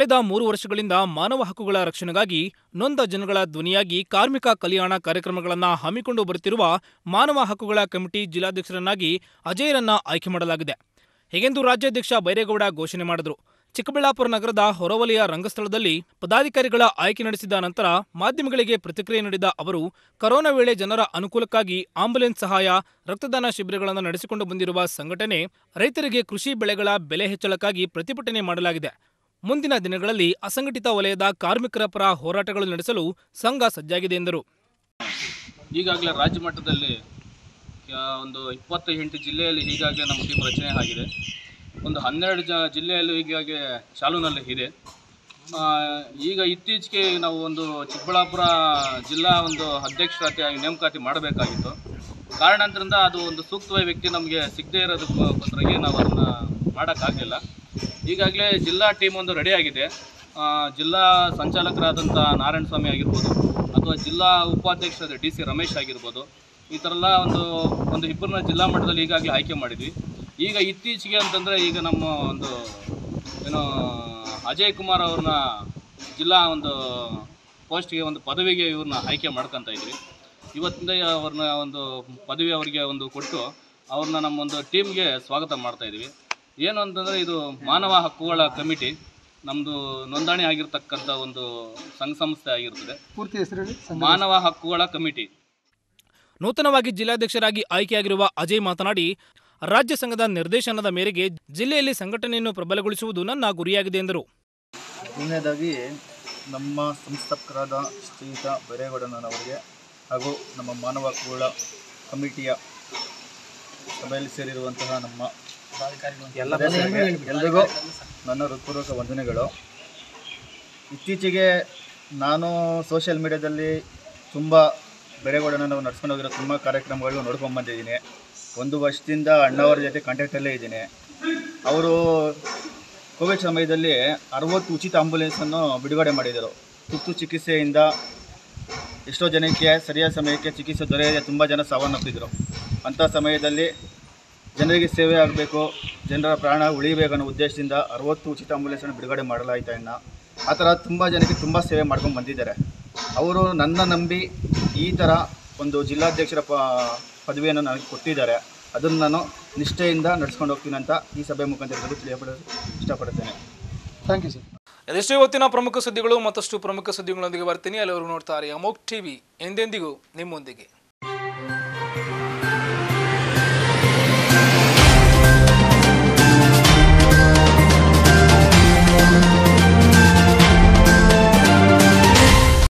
ಕಳೆದ ಮೂರು ವರ್ಷಗಳಿಂದ ಮಾನವ ಹಕ್ಕುಗಳ ರಕ್ಷಣೆಗಾಗಿ ನೊಂದ ಜನಗಳ ಧ್ವನಿಯಾಗಿ ಕಾರ್ಮಿಕ ಕಲ್ಯಾಣ ಕಾರ್ಯಕ್ರಮಗಳನ್ನು ಹಮ್ಮಿಕೊಂಡು ಬರುತ್ತಿರುವ ಮಾನವ ಹಕ್ಕುಗಳ ಕಮಿಟಿ ಜಿಲ್ಲಾಧ್ಯಕ್ಷರನ್ನಾಗಿ ಅಜಯರನ್ನ ಆಯ್ಕೆ ಮಾಡಲಾಗಿದೆ ಹೀಗೆಂದು ರಾಜ್ಯಾಧ್ಯಕ್ಷ ಬೈರೇಗೌಡ ಘೋಷಣೆ ಮಾಡಿದರು ಚಿಕ್ಕಬಳ್ಳಾಪುರ ನಗರದ ಹೊರವಲಯ ರಂಗಸ್ಥಳದಲ್ಲಿ ಪದಾಧಿಕಾರಿಗಳ ಆಯ್ಕೆ ನಡೆಸಿದ ನಂತರ ಮಾಧ್ಯಮಗಳಿಗೆ ಪ್ರತಿಕ್ರಿಯೆ ನೀಡಿದ ಅವರು ಕರೋನಾ ವೇಳೆ ಜನರ ಅನುಕೂಲಕ್ಕಾಗಿ ಆಂಬುಲೆನ್ಸ್ ಸಹಾಯ ರಕ್ತದಾನ ಶಿಬಿರಗಳನ್ನು ನಡೆಸಿಕೊಂಡು ಬಂದಿರುವ ಸಂಘಟನೆ ರೈತರಿಗೆ ಕೃಷಿ ಬೆಳೆಗಳ ಬೆಲೆ ಹೆಚ್ಚಳಕ್ಕಾಗಿ ಪ್ರತಿಭಟನೆ ಮಾಡಲಾಗಿದೆ ಮುಂದಿನ ದಿನಗಳಲ್ಲಿ ಅಸಂಘಟಿತ ವಲಯದ ಕಾರ್ಮಿಕರ ಪರ ಹೋರಾಟಗಳು ನಡೆಸಲು ಸಂಘ ಸಜ್ಜಾಗಿದೆ ಎಂದರು ಈಗಾಗಲೇ ರಾಜ್ಯ ಮಟ್ಟದಲ್ಲಿ ಆ, ಒಂದು ಇಪ್ಪತ್ತು ಎಂಟು ಜಿಲ್ಲೆಯಲ್ಲಿ ಈಗಾಗಲೇ ನಮ್ಮ ಟೀಮ್ ರಚನೆ ಆಗಿದೆ ಒಂದು ಹನ್ನೆರಡು ಜ ಜಿಲ್ಲೆಯಲ್ಲೂ ಈಗಾಗಲೇ ಚಾಲೂನಲ್ಲಿ ಇದೆ ಆ, ಈಗ ಇತ್ತೀಚೆಗೆ ನಾವು ಒಂದು ಚಿಕ್ಕಬಳ್ಳಾಪುರ ಜಿಲ್ಲಾ ಒಂದು ಅಧ್ಯಕ್ಷರಾಗಿ ನೇಮಕಾತಿ ಮಾಡಬೇಕಾಗಿತ್ತು ಕಾರಣಾಂತರದಿಂದ ಅದು ಒಂದು ಸೂಕ್ತವಾದ ವ್ಯಕ್ತಿ ನಮಗೆ ಸಿಗದೇ ಇರೋದಕ್ಕೋಸ್ಕರಗೆ ನಾವು ಅದನ್ನು ಮಾಡೋಕ್ಕಾಗಲಿಲ್ಲ ಈಗಾಗಲೇ ಜಿಲ್ಲಾ ಟೀಮ್ ಒಂದು ರೆಡಿ ಆಗಿದೆ ಆ, ಜಿಲ್ಲಾ ಸಂಚಾಲಕರಾದಂಥ ನಾರಾಯಣ ಸ್ವಾಮಿ ಆಗಿರ್ಬೋದು ಅಥವಾ ಜಿಲ್ಲಾ ಉಪಾಧ್ಯಕ್ಷರಾದ ಡಿ ಸಿ ರಮೇಶ್ ಆಗಿರ್ಬೋದು ಈ ಥರ ಎಲ್ಲ ಒಂದು ಒಂದು ಇಬ್ಬರನ್ನ ಜಿಲ್ಲಾ ಮಟ್ಟದಲ್ಲಿ ಈಗಾಗಲೇ ಆಯ್ಕೆ ಮಾಡಿದ್ವಿ ಈಗ ಇತ್ತೀಚೆಗೆ ಅಂತಂದರೆ ಈಗ ನಮ್ಮ ಒಂದು ಏನು ಅಜಯ್ ಕುಮಾರ್ ಅವ್ರನ್ನ ಜಿಲ್ಲಾ ಒಂದು ಪೋಸ್ಟ್ಗೆ ಒಂದು ಪದವಿಗೆ ಇವ್ರನ್ನ ಆಯ್ಕೆ ಮಾಡ್ಕೊತಾ ಇದ್ವಿ ಇವತ್ತಿಂದ ಅವ್ರನ್ನ ಒಂದು ಪದವಿ ಅವರಿಗೆ ಒಂದು ಕೊಟ್ಟು ಅವ್ರನ್ನ ನಮ್ಮ ಒಂದು ಟೀಮ್ಗೆ ಸ್ವಾಗತ ಮಾಡ್ತಾ ಇದ್ವಿ ಏನು ಅಂತಂದರೆ ಇದು ಮಾನವ ಹಕ್ಕುಗಳ ಕಮಿಟಿ ನಮ್ಮದು ನೋಂದಣಿ ಆಗಿರ್ತಕ್ಕಂಥ ಒಂದು ಸಂಘ ಸಂಸ್ಥೆ ಆಗಿರ್ತದೆ ಪೂರ್ತಿ ಹೆಸರು ಹೇಳಿ ಮಾನವ ಹಕ್ಕುಗಳ ಕಮಿಟಿ ನೂತನವಾಗಿ ಜಿಲ್ಲಾಧ್ಯಕ್ಷರಾಗಿ ಆಯ್ಕೆಯಾಗಿರುವ ಅಜಯ್ ಮಾತನಾಡಿ ರಾಜ್ಯ ಸಂಘದ ನಿರ್ದೇಶನದ ಮೇರೆಗೆ ಜಿಲ್ಲೆಯಲ್ಲಿ ಸಂಘಟನೆಯನ್ನು ಪ್ರಬಲಗೊಳಿಸುವುದು ನನ್ನ ಗುರಿಯಾಗಿದೆ ಎಂದರು ಮೊದಲನೇದಾಗಿ ನಮ್ಮ ಸಂಸ್ಥಾಪಕರಾದ ಶ್ರೀಯುತ ಬೈರೇಗೌಡನವರಿಗೆ ಹಾಗೂ ನಮ್ಮ ಮಾನವ ಹಕ್ಕುಗಳ ಕಮಿಟಿಯ ಸಭೆಯಲ್ಲಿ ಸೇರಿರುವಂತಹ ನಮ್ಮ ಎಲ್ಲ ಸದಸ್ಯರಿಗೆ ಎಲ್ರಿಗೂ ನನ್ನ ಹೃತ್ಪೂರ್ವಕ ವಂದನೆಗಳು ಇತ್ತೀಚೆಗೆ ನಾನು ಸೋಷಿಯಲ್ ಮೀಡಿಯಾದಲ್ಲಿ ತುಂಬ ಬೆರೆಗೌಡನ ನಾವು ನಡ್ಸ್ಕೊಂಡು ಹೋಗಿರೋ ತುಂಬ ಕಾರ್ಯಕ್ರಮಗಳು ನೋಡ್ಕೊಂಡು ಬಂದಿದ್ದೀನಿ ಒಂದು ವರ್ಷದಿಂದ ಅಣ್ಣವರ ಜೊತೆ ಕಾಂಟ್ಯಾಕ್ಟಲ್ಲೇ ಇದ್ದೀನಿ ಅವರು ಕೋವಿಡ್ ಸಮಯದಲ್ಲಿ ಅರವತ್ತು ಉಚಿತ ಆಂಬುಲೆನ್ಸನ್ನು ಬಿಡುಗಡೆ ಮಾಡಿದರು ತುರ್ತು ಚಿಕಿತ್ಸೆಯಿಂದ ಎಷ್ಟೋ ಜನಕ್ಕೆ ಸರಿಯಾದ ಸಮಯಕ್ಕೆ ಚಿಕಿತ್ಸೆ ದೊರೆಯದೆ ತುಂಬ ಜನ ಸಾವನ್ನಪ್ಪಿದ್ರು ಅಂಥ ಸಮಯದಲ್ಲಿ ಜನರಿಗೆ ಸೇವೆ ಆಗಬೇಕು ಜನರ ಪ್ರಾಣ ಉಳಿಬೇಕು ಅನ್ನೋ ಉದ್ದೇಶದಿಂದ ಅರವತ್ತು ಉಚಿತ ಆಂಬುಲೆನ್ಸನ್ನು ಬಿಡುಗಡೆ ಮಾಡಲಾಯಿತು ಇನ್ನು ಆ ಥರ ತುಂಬ ಜನಕ್ಕೆ ತುಂಬ ಸೇವೆ ಮಾಡ್ಕೊಂಡು ಬಂದಿದ್ದಾರೆ ಅವರು ನನ್ನ ನಂಬಿ ಈ ಥರ ಒಂದು ಜಿಲ್ಲಾಧ್ಯಕ್ಷರ ಪ ಪದವಿಯನ್ನು ನನಗೆ ಕೊಟ್ಟಿದ್ದಾರೆ ಅದನ್ನು ನಾನು ನಿಷ್ಠೆಯಿಂದ ನಡ್ಸ್ಕೊಂಡು ಹೋಗ್ತೀನಿ ಅಂತ ಈ ಸಭೆ ಮುಖಾಂತರ ತಿಳಿಯಪಡಲು ಇಷ್ಟಪಡುತ್ತೇನೆ ಥ್ಯಾಂಕ್ ಯು ಸರ್ ಅದೆಷ್ಟೇ ಇವತ್ತಿನ ಪ್ರಮುಖ ಸುದ್ದಿಗಳು ಮತ್ತಷ್ಟು ಪ್ರಮುಖ ಸುದ್ದಿಗಳೊಂದಿಗೆ ಬರ್ತೀನಿ ಅಲ್ಲಿವರು ನೋಡ್ತಾರೆ ಅಮೋಕ್ ಟಿವಿ ಎಂದೆಂದಿಗೂ ನಿಮ್ಮೊಂದಿಗೆ